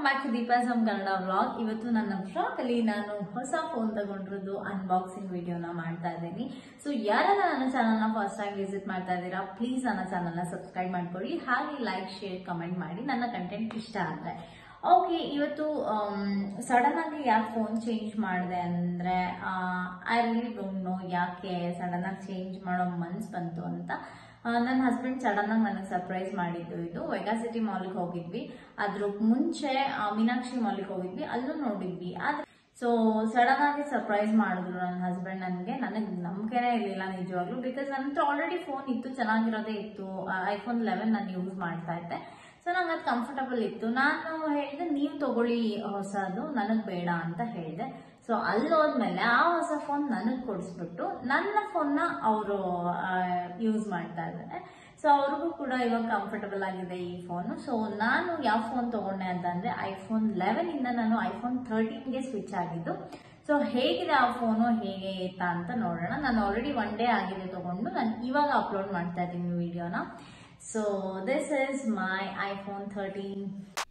back to ದೀಪಾಸಮ್ Kannada vlog ಇವತ್ತು ನನ್ನ ಶಾಪ್ ಅಲ್ಲಿ ನಾನು ಹೊಸ ಫೋನ್ ತಗೊಂಡಿರೋದು ಅನ್ಬಾಕ್ಸಿಂಗ್ ವಿಡಿಯೋನ ಮಾಡ್ತಾ ಇದ್ದೀನಿ ಸೊ ಯಾರೆಲ್ಲ ನನ್ನ ಚಾನಲ್ನ ಫಸ್ಟ್ ಟೈಮ್ ವಿಸಿಟ್ ಮಾಡ್ತಾ ಇದ್ದೀರಾ ಪ್ಲೀಸ್ ನನ್ನ ಚಾನಲ್ನ ಸಬ್ಸ್ಕ್ರೈಬ್ ಮಾಡ್ಕೊಳ್ಳಿ ಹಾಗೆ ಲೈಕ್ ಶೇರ್ ಕಮೆಂಟ್ ಮಾಡಿ ನನ್ನ ಕಂಟೆಂಟ್ ಇಷ್ಟ ಆದ್ರೆ ಓಕೆ ಇವತ್ತು ಸಡನ್ ಆಗಿ ಯಾಕೆ ಫೋನ್ ಚೇಂಜ್ ಮಾಡಿದೆ ಅಂದ್ರೆ ಐ ರಿಲಿ ಡೋಂಟ್ ನೋ ಯಾಕೆ ಸಡನ್ ಆಗಿ ಚೇಂಜ್ ಮಾಡೋ ಮನ್ಸ್ ಬಂತು ಅಂತ ನನ್ನ ಹಸ್ಬೆಂಡ್ ಸಡನ್ ಆಗಿ ನನಗೆ ಸರ್ಪ್ರೈಸ್ ಮಾಡಿದ್ದು ಇದು ವೆಗಾ ಸಿಟಿ ಮಾಲ್ಗೆ ಹೋಗಿದ್ವಿ ಅದ್ರ ಮುಂಚೆ ಆ, ಮೀನಾಕ್ಷಿ ಮಾಲ್ಗೆ ಹೋಗಿದ್ವಿ ಅಲ್ಲೂ ನೋಡಿದ್ವಿ ಆದ್ರೆ ಸೊ ಸಡನ್ ಆಗಿ ಸರ್ಪ್ರೈಸ್ ಮಾಡಿದ್ರು ನನ್ನ ಹಸ್ಬೆಂಡ್ ನನಗೆ ನನಗೆ ನಂಬಿಕೆನೇ ಇರಲಿಲ್ಲ ನಿಜವಾಗ್ಲೂ ಬಿಕಾಸ್ ನನ್ನ ಹತ್ರ ಆಲ್ರೆಡಿ ಫೋನ್ ಇತ್ತು ಚೆನ್ನಾಗಿರೋದೇ ಇತ್ತು ಐಫೋನ್ ಲೆವೆನ್ ನಾನು ಯೂಸ್ ಮಾಡ್ತಾ ಇದ್ದೆ ಸೊ ನಂಗೆ ಅದು ಕಂಫರ್ಟಬಲ್ ಇತ್ತು ನಾನು ಹೇಳಿದೆ ನೀವು ತಗೊಳ್ಳಿ ಹೊಸದು ನನಗೆ ಬೇಡ ಅಂತ ಹೇಳಿದೆ ಸೊ ಅಲ್ಲಿ ಹೋದ್ಮೇಲೆ ಆ ಹೊಸ ಫೋನ್ ನನಗೆ ಕೊಡಿಸ್ಬಿಟ್ಟು ನನ್ನ ಫೋನ್ನ ಅವರು ಯೂಸ್ ಮಾಡ್ತಾ ಇದ್ದಾರೆ ಸೊ ಅವ್ರಿಗೂ ಕೂಡ ಇವಾಗ ಕಂಫರ್ಟಬಲ್ ಆಗಿದೆ ಈ ಫೋನು ಸೊ ನಾನು ಯಾವ ಫೋನ್ ತಗೊಂಡೆ ಅಂತಂದ್ರೆ ಐಫೋನ್ ಲೆವೆನ್ ಇಂದ ನಾನು ಐಫೋನ್ ಥರ್ಟೀನ್ಗೆ ಸ್ವಿಚ್ ಆಗಿದ್ದು ಸೊ ಹೇಗಿದೆ ಆ ಫೋನು ಹೇಗೆ ಇತ್ತಾ ಅಂತ ನೋಡೋಣ ನಾನು ಆಲ್ರೆಡಿ ಒನ್ ಡೇ ಆಗಿದೆ ತಗೊಂಡು ನಾನು ಇವಾಗ ಅಪ್ಲೋಡ್ ಮಾಡ್ತಾ ಇದ್ದೀನಿ ವಿಡಿಯೋನ so this is my iPhone thirteen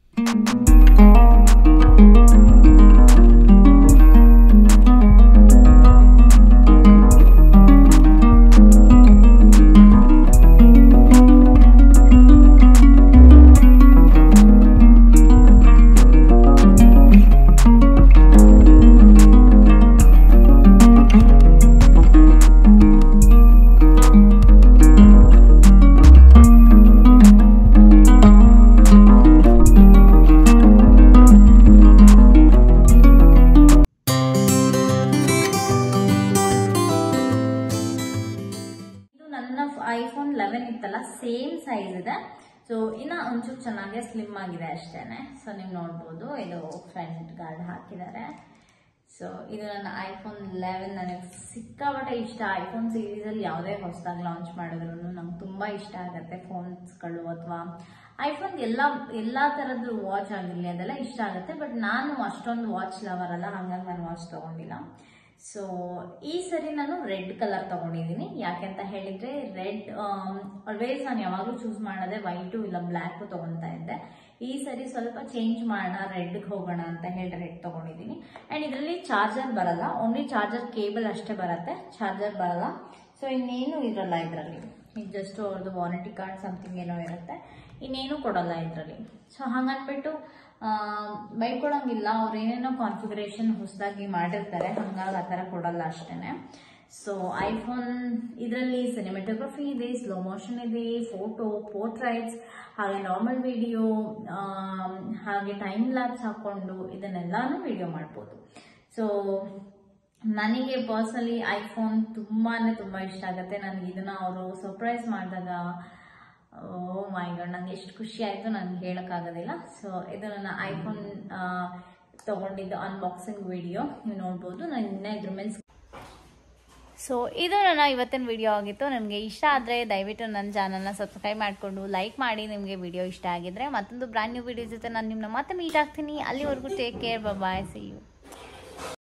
ಇದು ನನ್ನ ಐಫೋನ್ ಲೆವೆನ್ ಇತ್ತಲ್ಲ ಸೇಮ್ ಸೈಜ್ ಇದೆ ಸೊ ಇನ್ನ ಒಂಚೂರು ಚೆನ್ನಾಗಿ ಸ್ಲಿಮ್ ಆಗಿದೆ ಅಷ್ಟೇನೆ ಸೊ ನೀವು ನೋಡ್ಬೋದು ಇದು ಫ್ರಂಟ್ ಗಾರ್ಡ್ ಹಾಕಿದ್ದಾರೆ ಸೊ ಇದು ನನ್ನ ಐಫೋನ್ ಲೆವೆನ್ ನನಗೆ ಸಿಕ್ಕಾಪಟ್ಟೆ ಇಷ್ಟ ಐಫೋನ್ ಸೀರೀಸ್ ಅಲ್ಲಿ ಯಾವುದೇ ಹೊಸದಾಗಿ ಲಾಂಚ್ ಮಾಡಿದ್ರು ನಂಗೆ ತುಂಬಾ ಇಷ್ಟ ಆಗುತ್ತೆ ಫೋನ್ಸ್ಗಳು ಅಥವಾ ಐಫೋನ್ ಎಲ್ಲ ಎಲ್ಲಾ ತರದ್ದು ವಾಚ್ ಆಗಿರ್ಲಿ ಅದೆಲ್ಲ ಇಷ್ಟ ಆಗುತ್ತೆ ಬಟ್ ನಾನು ಅಷ್ಟೊಂದು ವಾಚ್ ಲವರ್ ಅಲ್ಲ ಹಾಗಾಗಿ ನಾನು ವಾಚ್ ತಗೊಂಡಿಲ್ಲ ಸೊ ಈ ಸರಿ ನಾನು ರೆಡ್ ಕಲರ್ ತಗೊಂಡಿದ್ದೀನಿ ಯಾಕೆಂತ ಹೇಳಿದ್ರೆ ರೆಡ್ ಆಲ್ವೇಸ್ ನಾನು ಯಾವಾಗಲೂ ಚೂಸ್ ಮಾಡೋದೇ ವೈಟು ಇಲ್ಲ ಬ್ಲ್ಯಾಕು ತಗೊಂತಾ ಇದ್ದೆ ಈ ಸರಿ ಸ್ವಲ್ಪ ಚೇಂಜ್ ಮಾಡೋಣ ರೆಡ್ಗೆ ಹೋಗೋಣ ಅಂತ ಹೇಳಿ ರೆಡ್ ತಗೊಂಡಿದ್ದೀನಿ ಆ್ಯಂಡ್ ಇದರಲ್ಲಿ ಚಾರ್ಜರ್ ಬರಲ್ಲ ಓನ್ಲಿ ಚಾರ್ಜರ್ ಕೇಬಲ್ ಅಷ್ಟೇ ಬರುತ್ತೆ ಚಾರ್ಜರ್ ಬರಲ್ಲ ಸೊ ಇನ್ನೇನು ಇರಲ್ಲ ಇದರಲ್ಲಿ ಈಗ ಜಸ್ಟ್ ಅವ್ರದ್ದು ವಾರಂಟಿ ಕಾರ್ಡ್ ಸಮಥಿಂಗ್ ಏನೋ ಇರುತ್ತೆ ಇನ್ನೇನು ಕೊಡಲ್ಲ ಇದರಲ್ಲಿ ಸೊ ಹಂಗನ್ಬಿಟ್ಟು ಬೈಕೊಳಂಗಿಲ್ಲ ಅವ್ರು ಏನೇನೋ ಕಾನ್ಫಿಗರೇಷನ್ ಹೊಸದಾಗಿ ಮಾಡಿರ್ತಾರೆ ಹಂಗಾಗಿ ಆ ಥರ ಕೊಡಲ್ಲ ಅಷ್ಟೇನೆ ಸೊ ಐಫೋನ್ ಇದರಲ್ಲಿ ಸಿನಿಮೆಟೋಗ್ರಫಿ ಇದೆ ಸ್ಲೋ ಮೋಷನ್ ಇದೆ ಫೋಟೋ ಪೋರ್ಟ್ರೈಟ್ಸ್ ಹಾಗೆ ನಾರ್ಮಲ್ ವಿಡಿಯೋ ಹಾಗೆ ಟೈಮ್ ಲ್ಯಾಬ್ಸ್ ಹಾಕೊಂಡು ಇದನ್ನೆಲ್ಲಾನು ವಿಡಿಯೋ ಮಾಡ್ಬೋದು ಸೊ ನನಗೆ ಪರ್ಸನಲಿ ಐಫೋನ್ ತುಂಬಾನೇ ತುಂಬಾ ಇಷ್ಟ ಆಗುತ್ತೆ ನನಗೆ ಇದನ್ನ ಅವರು ಸರ್ಪ್ರೈಸ್ ಮಾಡಿದಾಗ ಓ ಮೈ ಗಾಡ್ ನಂಗೆ ಎಷ್ಟು ಖುಷಿ ಆಯಿತು ನನಗೆ ಹೇಳೋಕ್ಕಾಗೋದಿಲ್ಲ ಸೊ ಇದು ನನ್ನ ಐಫೋನ್ ತಗೊಂಡಿದ್ದು ಅನ್ಬಾಕ್ಸಿಂಗ್ ವಿಡಿಯೋ ನೀವು ನೋಡ್ಬೋದು ನಾನು ಇನ್ನೂ ಇದ್ರ ಮೇಲೆ ಸೊ ಇದು ನನ್ನ ಇವತ್ತಿನ ವಿಡಿಯೋ ಆಗಿತ್ತು ನಿಮಗೆ ಇಷ್ಟ ಆದರೆ ದಯವಿಟ್ಟು ನನ್ನ ಚಾನಲ್ನ ಸಬ್ಸ್ಕ್ರೈಬ್ ಮಾಡಿಕೊಂಡು ಲೈಕ್ ಮಾಡಿ ನಿಮಗೆ ವಿಡಿಯೋ ಇಷ್ಟ ಆಗಿದ್ರೆ ಮತ್ತೊಂದು ಬ್ರ್ಯಾಂಡ್ ನ್ಯೂ ವಿಡಿಯೋ ಜೊತೆ ನಾನು ನಿಮ್ಮನ್ನ ಮತ್ತೆ ಮೀಟ್ ಆಗ್ತೀನಿ ಅಲ್ಲಿವರೆಗೂ take care bye see you